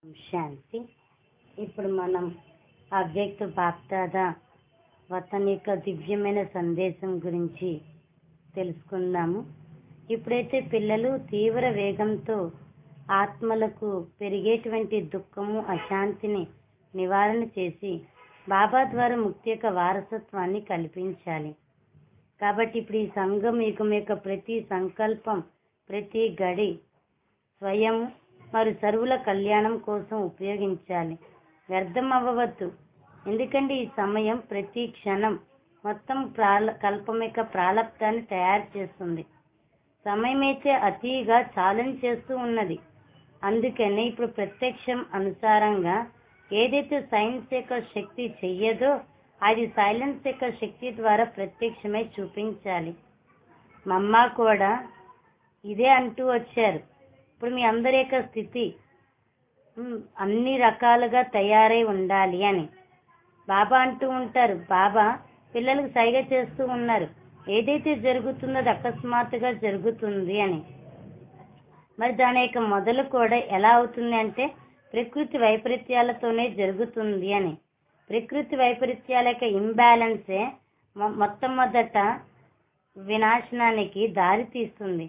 శాంతి ఇప్పుడు మనం అవ్యక్త బాప్దాద వతన్ యొక్క దివ్యమైన సందేశం గురించి తెలుసుకుందాము ఇప్పుడైతే పిల్లలు తీవ్ర వేగంతో ఆత్మలకు పెరిగేటువంటి దుఃఖము అశాంతిని నివారణ చేసి బాబా ద్వారా ముక్తి యొక్క వారసత్వాన్ని కల్పించాలి కాబట్టి ఇప్పుడు ఈ సంఘం యుగం యొక్క ప్రతి సంకల్పం ప్రతి గడి స్వయం మరి సర్వుల కళ్యాణం కోసం ఉపయోగించాలి వ్యర్థం అవ్వవద్దు ఎందుకంటే ఈ సమయం ప్రతి క్షణం మొత్తం ప్రాల కల్పం యొక్క ప్రాలబ్ధాన్ని తయారు చేస్తుంది సమయం అయితే అతిగా ఛాలెంజ్ చేస్తూ ఉన్నది అందుకనే ఇప్పుడు ప్రత్యక్షం అనుసారంగా ఏదైతే సైన్స్ యొక్క శక్తి చెయ్యదో అది సైలెన్స్ యొక్క శక్తి ద్వారా ప్రత్యక్షమై చూపించాలి మమ్మ కూడా ఇదే అంటూ వచ్చారు ఇప్పుడు మీ అందరి యొక్క స్థితి ఉమ్, అన్ని రకాలుగా తయారై ఉండాలి అని బాబా అంటూ ఉంటారు బాబా పిల్లలకు సైగ చేస్తూ ఉన్నారు ఏదైతే జరుగుతుందో అది అకస్మాత్తుగా జరుగుతుంది అని మరి దాని యొక్క మొదలు కూడా ఎలా అవుతుంది అంటే ప్రకృతి వైపరీత్యాలతోనే జరుగుతుంది అని ప్రకృతి వైపరీత్యాల యొక్క ఇంబ్యాలెన్సే మొ- మొట్టమొదట వినాశనానికి దారి తీస్తుంది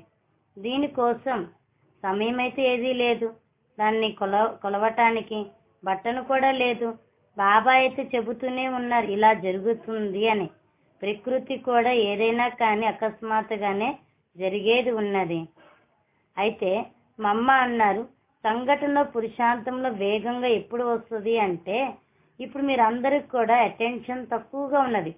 దీనికోసం సమయం అయితే ఏదీ లేదు దాన్ని కొల కొలవటానికి బట్టను కూడా లేదు బాబా అయితే చెబుతూనే ఉన్నారు ఇలా జరుగుతుంది అని ప్రకృతి కూడా ఏదైనా కానీ అకస్మాత్తుగానే జరిగేది ఉన్నది అయితే మా అమ్మ అన్నారు సంఘటనలో పురుషాంతంలో వేగంగా ఎప్పుడు వస్తుంది అంటే ఇప్పుడు మీరు అందరికి కూడా అటెన్షన్ తక్కువగా ఉన్నది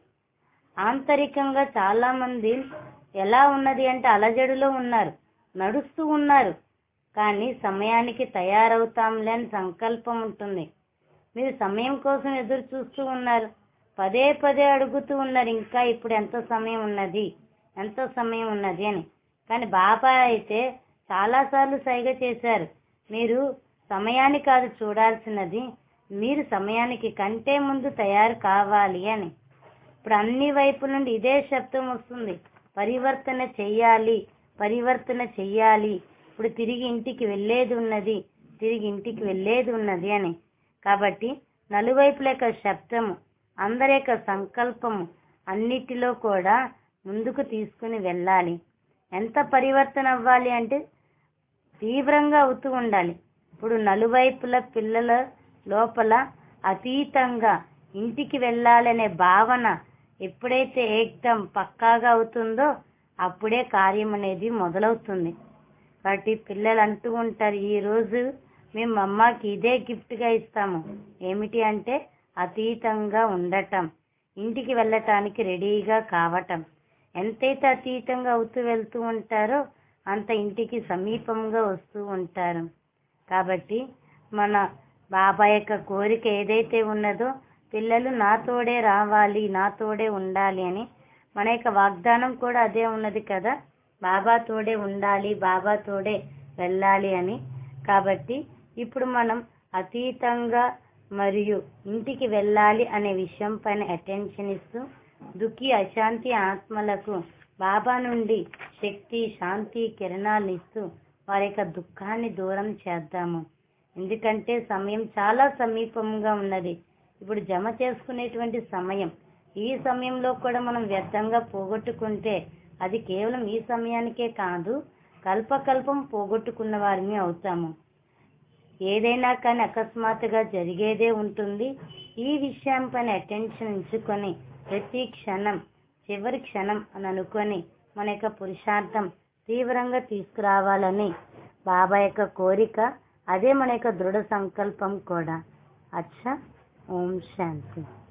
ఆంతరికంగా చాలా మంది ఎలా ఉన్నది అంటే అలజడిలో ఉన్నారు నడుస్తూ ఉన్నారు కానీ సమయానికి తయారవుతాంలే అని సంకల్పం ఉంటుంది మీరు సమయం కోసం ఎదురు చూస్తూ ఉన్నారు పదే పదే అడుగుతూ ఉన్నారు ఇంకా ఇప్పుడు ఎంత సమయం ఉన్నది ఎంత సమయం ఉన్నది అని కానీ బాబా అయితే చాలాసార్లు సైగ చేశారు మీరు సమయాన్ని కాదు చూడాల్సినది మీరు సమయానికి కంటే ముందు తయారు కావాలి అని ఇప్పుడు అన్ని వైపుల నుండి ఇదే శబ్దం వస్తుంది పరివర్తన చెయ్యాలి పరివర్తన చెయ్యాలి ఇప్పుడు తిరిగి ఇంటికి వెళ్ళేది ఉన్నది తిరిగి ఇంటికి వెళ్ళేది ఉన్నది అని కాబట్టి నలువైపుల యొక్క శబ్దము అందరి యొక్క సంకల్పము అన్నిటిలో కూడా ముందుకు తీసుకుని వెళ్ళాలి ఎంత పరివర్తన అవ్వాలి అంటే తీవ్రంగా అవుతూ ఉండాలి ఇప్పుడు నలువైపుల పిల్లల లోపల అతీతంగా ఇంటికి వెళ్ళాలనే భావన ఎప్పుడైతే ఏకదం పక్కాగా అవుతుందో అప్పుడే కార్యం అనేది మొదలవుతుంది కాబట్టి పిల్లలు అంటూ ఉంటారు ఈ రోజు మేము అమ్మకి ఇదే గిఫ్ట్గా ఇస్తాము ఏమిటి అంటే అతీతంగా ఉండటం ఇంటికి వెళ్ళటానికి రెడీగా కావటం ఎంతైతే అతీతంగా అవుతూ వెళ్తూ ఉంటారో అంత ఇంటికి సమీపంగా వస్తూ ఉంటారు కాబట్టి మన బాబా యొక్క కోరిక ఏదైతే ఉన్నదో పిల్లలు నాతోడే రావాలి నాతోడే ఉండాలి అని మన యొక్క వాగ్దానం కూడా అదే ఉన్నది కదా బాబా తోడే ఉండాలి బాబా తోడే వెళ్ళాలి అని కాబట్టి ఇప్పుడు మనం అతీతంగా మరియు ఇంటికి వెళ్ళాలి అనే విషయం పైన అటెన్షన్ ఇస్తూ దుఃఖి అశాంతి ఆత్మలకు బాబా నుండి శక్తి శాంతి కిరణాలు ఇస్తూ వారి యొక్క దుఃఖాన్ని దూరం చేద్దాము ఎందుకంటే సమయం చాలా సమీపంగా ఉన్నది ఇప్పుడు జమ చేసుకునేటువంటి సమయం ఈ సమయంలో కూడా మనం వ్యర్థంగా పోగొట్టుకుంటే అది కేవలం ఈ సమయానికే కాదు కల్పకల్పం పోగొట్టుకున్న వారిని అవుతాము ఏదైనా కానీ అకస్మాత్తుగా జరిగేదే ఉంటుంది ఈ విషయం పైన అటెన్షన్ ఉంచుకొని ప్రతి క్షణం చివరి క్షణం అని అనుకొని మన యొక్క పురుషార్థం తీవ్రంగా తీసుకురావాలని బాబా యొక్క కోరిక అదే మన యొక్క దృఢ సంకల్పం కూడా అచ్చా ఓం శాంతి